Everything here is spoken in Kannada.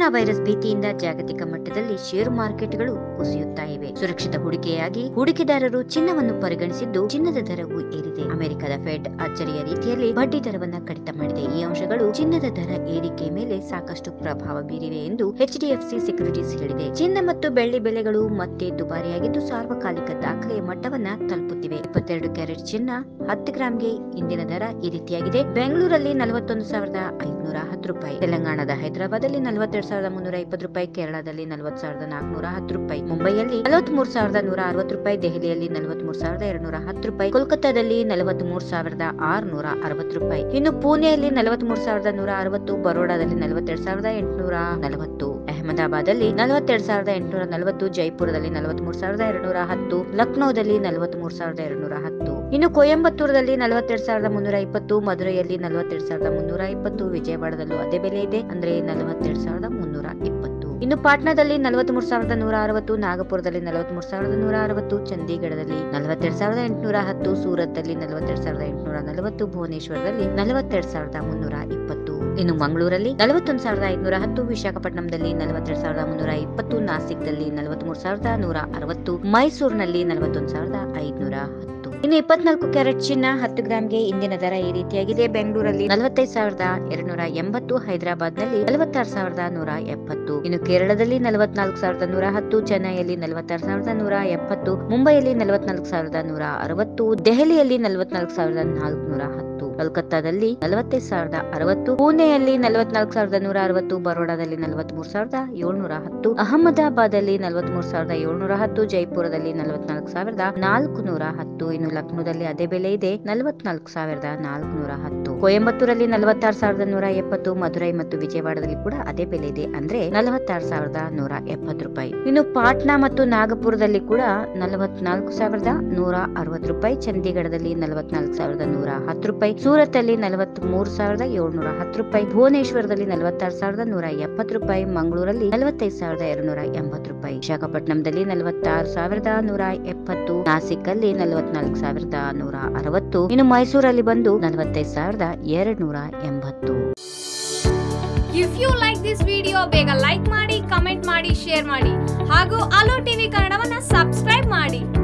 ಕೊರೋನಾ ವೈರಸ್ ಭೀತಿಯಿಂದ ಜಾಗತಿಕ ಮಟ್ಟದಲ್ಲಿ ಷೇರು ಮಾರ್ಕೆಟ್ಗಳು ಕುಸಿಯುತ್ತಾ ಇವೆ ಸುರಕ್ಷಿತ ಹೂಡಿಕೆಯಾಗಿ ಹೂಡಿಕೆದಾರರು ಚಿನ್ನವನ್ನು ಪರಿಗಣಿಸಿದ್ದು ಚಿನ್ನದ ದರವು ಏರಿದೆ ಅಮೆರಿಕದ ಫೆಡ್ ಅಚ್ಚರಿಯ ರೀತಿಯಲ್ಲಿ ಬಡ್ಡಿ ದರವನ್ನ ಕಡಿತ ಮಾಡಿದೆ ಈ ಅಂಶಗಳು ಚಿನ್ನದ ದರ ಏರಿಕೆ ಮೇಲೆ ಸಾಕಷ್ಟು ಪ್ರಭಾವ ಬೀರಿವೆ ಎಂದು ಎಚ್ಡಿಎಫ್ಸಿ ಸೆಕ್ಯೂರಿಟೀಸ್ ಹೇಳಿದೆ ಚಿನ್ನ ಮತ್ತು ಬೆಳ್ಳಿ ಬೆಲೆಗಳು ಮತ್ತೆ ದುಬಾರಿಯಾಗಿದ್ದು ಸಾರ್ವಕಾಲಿಕ ದಾಖಲೆಯ ಮಟ್ಟವನ್ನ ತಲುಪುತ್ತಿವೆ ಇಪ್ಪತ್ತೆರಡು ಕ್ಯಾರೆಟ್ ಚಿನ್ನ ಹತ್ತು ಗ್ರಾಂಗೆ ಇಂದಿನ ದರ ಈ ರೀತಿಯಾಗಿದೆ ಬೆಂಗಳೂರಲ್ಲಿ ನಲವತ್ತೊಂದು ಸಾವಿರದ ಐದುನೂರ ಹತ್ತು ರೂಪಾಯಿ ತೆಲಂಗಾಣದ ಹೈದರಾಬಾದಲ್ಲಿ ನಲವತ್ತೆರಡು ಸಾವಿರದ ಮುನ್ನೂರ ಇಪ್ಪತ್ತು ರೂಪಾಯಿ ಕೇರಳದಲ್ಲಿ ನಲವತ್ತು ಸಾವಿರದ ನಾಲ್ಕುನೂರ ಹತ್ತು ರೂಪಾಯಿ ಮುಂಬೈಯಲ್ಲಿ ನಲವತ್ಮೂರು ಸಾವಿರದ ನೂರ ಅರವತ್ತು ರೂಪಾಯಿ ದೆಹಲಿಯಲ್ಲಿ ನಲವತ್ಮೂರು ಸಾವಿರದ ಎರಡ್ನೂರ ಹತ್ತು ರೂಪಾಯಿ ಕೋಲ್ಕತ್ತಾದಲ್ಲಿ ನಲವತ್ಮೂರು ಸಾವಿರದ ಆರುನೂರ ಅರವತ್ತು ರೂಪಾಯಿ ಇನ್ನು ಪುಣೆಯಲ್ಲಿ ನಲವತ್ಮೂರು ಸಾವಿರದ ನೂರ ಅರವತ್ತು ಬರೋಡಾದಲ್ಲಿ ನಲವತ್ತೆರಡು ಸಾವಿರದ ಎಂಟುನೂರ ನಲವತ್ತು ಅಹಮದಾಬಾದಲ್ಲಿ ನಲವತ್ತೆರಡು ಸಾವಿರದ ಎಂಟುನೂರ ನಲವತ್ತು ಜೈಪುರದಲ್ಲಿ ನಲವತ್ಮೂರು ಸಾವಿರದ ಎರಡ್ನೂರ ಹತ್ತು ಲಕ್ನೋದಲ್ಲಿ ನಲವತ್ಮೂರು ಸಾವಿರದ ಎರಡ್ನೂರ ಹತ್ತು ಇನ್ನು ಕೊಯಂಬತ್ತೂರದಲ್ಲಿ ನಲವತ್ತೆರಡು ಸಾವಿರದ ಮುನ್ನೂರ ಇಪ್ಪತ್ತು ಮಧುರೈಯಲ್ಲಿ ನಲವತ್ತೆರಡು ಸಾವಿರದ ಮುನ್ನೂರ ಇಪ್ಪತ್ತು ವಿಜಯವಾಡದಲ್ಲೂ ಅದೇ ಬೆಲೆ ಇದೆ ಅಂದ್ರೆ ನಲವತ್ತೆರಡು ಸಾವಿರದ ಮುನ್ನೂರ ಇಪ್ಪತ್ತು ಇನ್ನು ಪಾಟ್ನಾದಲ್ಲಿ ನಲವತ್ಮೂರು ಸಾವಿರದ ನೂರ ಅರವತ್ತು ನಾಗಪುರದಲ್ಲಿ ನಲವತ್ಮೂರು ಸಾವಿರದ ನೂರ ಅರವತ್ತು ಚಂಡೀಗಢದಲ್ಲಿ ನಲವತ್ತೆರಡು ಸಾವಿರದ ಎಂಟುನೂರ ಹತ್ತು ಸೂರತ್ನಲ್ಲಿ ನಲವತ್ತೆರಡು ಸಾವಿರದ ಎಂಟುನೂರ ನಲವತ್ತು ಭುವನೇಶ್ವರದಲ್ಲಿ ನಲವತ್ತೆರಡು ಸಾವಿರದ ಮುನ್ನೂರ ಇಪ್ಪತ್ತು ಇನ್ನು ಮಂಗಳೂರಲ್ಲಿ ನಲವತ್ತೊಂದು ಸಾವಿರದ ಐದುನೂರ ಹತ್ತು ವಿಶಾಖಪಟ್ಟಣಂದಲ್ಲಿ ನಲವತ್ತೆರಡು ಸಾವಿರದ ಮುನ್ನೂರ ಇಪ್ಪತ್ತು ನಾಸಿಕ್ದಲ್ಲಿ ನಲವತ್ಮೂರು ಸಾವಿರದ ನೂರ ಅರವತ್ತು ಮೈಸೂರಿನಲ್ಲಿ ನಲವತ್ತೊಂದು ಸಾವಿರದ ಐದುನೂರ ಹತ್ತು ಇನ್ನು ಇಪ್ಪತ್ನಾಲ್ಕು ಕ್ಯಾರೆಟ್ ಚಿನ್ನ ಹತ್ತು ಗ್ರಾಂಗೆ ಇಂದಿನ ದರ ಈ ರೀತಿಯಾಗಿದೆ ಬೆಂಗಳೂರಲ್ಲಿ ನಲವತ್ತೈದು ಸಾವಿರದ ಎರಡ್ನೂರ ಎಂಬತ್ತು ಹೈದರಾಬಾದ್ನಲ್ಲಿ ನಲವತ್ತಾರು ಸಾವಿರದ ನೂರ ಎಪ್ಪತ್ತು ಇನ್ನು ಕೇರಳದಲ್ಲಿ ನಲವತ್ನಾಲ್ಕು ಸಾವಿರದ ನೂರ ಹತ್ತು ಚೆನ್ನೈಯಲ್ಲಿ ನಲವತ್ತಾರು ಸಾವಿರದ ನೂರ ಎಪ್ಪತ್ತು ಮುಂಬೈಯಲ್ಲಿ ನಲವತ್ನಾಲ್ಕು ಸಾವಿರದ ನೂರ ಅರವತ್ತು ದೆಹಲಿಯಲ್ಲಿ ನಲವತ್ನಾಲ್ಕು ಸಾವಿರದ ನಾಲ್ಕುನೂರ ಹತ್ತು ಕೋಲ್ಕತ್ತಾದಲ್ಲಿ ನಲವತ್ತೈದು ಸಾವಿರದ ಅರವತ್ತು ಪುಣೆಯಲ್ಲಿ ನಲವತ್ನಾಲ್ಕು ಸಾವಿರದ ನೂರ ಅರವತ್ತು ಬರೋಡಾದಲ್ಲಿ ನಲವತ್ಮೂರು ಸಾವಿರದ ಏಳ್ನೂರ ಹತ್ತು ಅಹಮದಾಬಾದಲ್ಲಿ ನಲವತ್ಮೂರು ಸಾವಿರದ ಏಳ್ನೂರ ಹತ್ತು ಜೈಪುರದಲ್ಲಿ ನಲವತ್ನಾಲ್ಕು ಸಾವಿರದ ನಾಲ್ಕುನೂರ ಹತ್ತು ಇನ್ನು ಲಕ್ನೋದಲ್ಲಿ ಅದೇ ಬೆಲೆ ಇದೆ ನಲವತ್ನಾಲ್ಕು ಸಾವಿರದ ನಾಲ್ಕುನೂರ ಹತ್ತು ಕೊಯಂಬತ್ತೂರಲ್ಲಿ ನಲವತ್ತಾರು ಸಾವಿರದ ನೂರ ಎಪ್ಪತ್ತು ಮಧುರೈ ಮತ್ತು ವಿಜಯವಾಡದಲ್ಲಿ ಕೂಡ ಅದೇ ಬೆಲೆ ಇದೆ ಅಂದ್ರೆ ನಲವತ್ತಾರು ಸಾವಿರದ ನೂರ ಎಪ್ಪತ್ತು ರೂಪಾಯಿ ಇನ್ನು ಪಾಟ್ನಾ ಮತ್ತು ನಾಗಪುರದಲ್ಲಿ ಕೂಡ ನಲವತ್ನಾಲ್ಕು ಸಾವಿರದ ನೂರ ಅರವತ್ತು ರೂಪಾಯಿ ಚಂಡೀಗಢದಲ್ಲಿ ನಲವತ್ನಾಲ್ಕು ಸಾವಿರದ ನೂರ ಹತ್ತು ರೂಪಾಯಿ ಸೂರತ್ ಅಲ್ಲಿ ನಲವತ್ತ್ ಮೂರು ಸಾವಿರದ ಏಳ್ನೂರ ಹತ್ತು ರೂಪಾಯಿ ಭುವನೇಶ್ವರದಲ್ಲಿ ನಲವತ್ತಾರು ಸಾವಿರದ ನೂರ ಎಪ್ಪತ್ತು ರೂಪಾಯಿ ಮಂಗಳೂರಲ್ಲಿ ನಲವತ್ತೈದು ಸಾವಿರದ ಎರಡ್ನೂರ ಎಂಬತ್ತು ರೂಪಾಯಿ ವಿಶಾಖಪಟ್ಟಣಂದಲ್ಲಿ ನಲವತ್ತಾರು ಸಾವಿರದ ನೂರ ಎಪ್ಪತ್ತು ನಾಸಿಕ್ ಅಲ್ಲಿ ನಲವತ್ನಾಲ್ಕು ಸಾವಿರದ ನೂರ ಅರವತ್ತು ಇನ್ನು ಮೈಸೂರಲ್ಲಿ ಬಂದು ನಲವತ್ತೈದು ಸಾವಿರದ ಎರಡ್ನೂರ ಎಂಬತ್ತು if you like this video ಬೇಗ ಲೈಕ್ ಮಾಡಿ ಕಮೆಂಟ್ ಮಾಡಿ ಶೇರ್ ಮಾಡಿ ಹಾಗೂ ಅಲೋ ಟಿವಿ ಕನ್ನಡವನ್ನ ಸಬ್ಸ್ಕ್ರೈಬ್ ಮಾಡಿ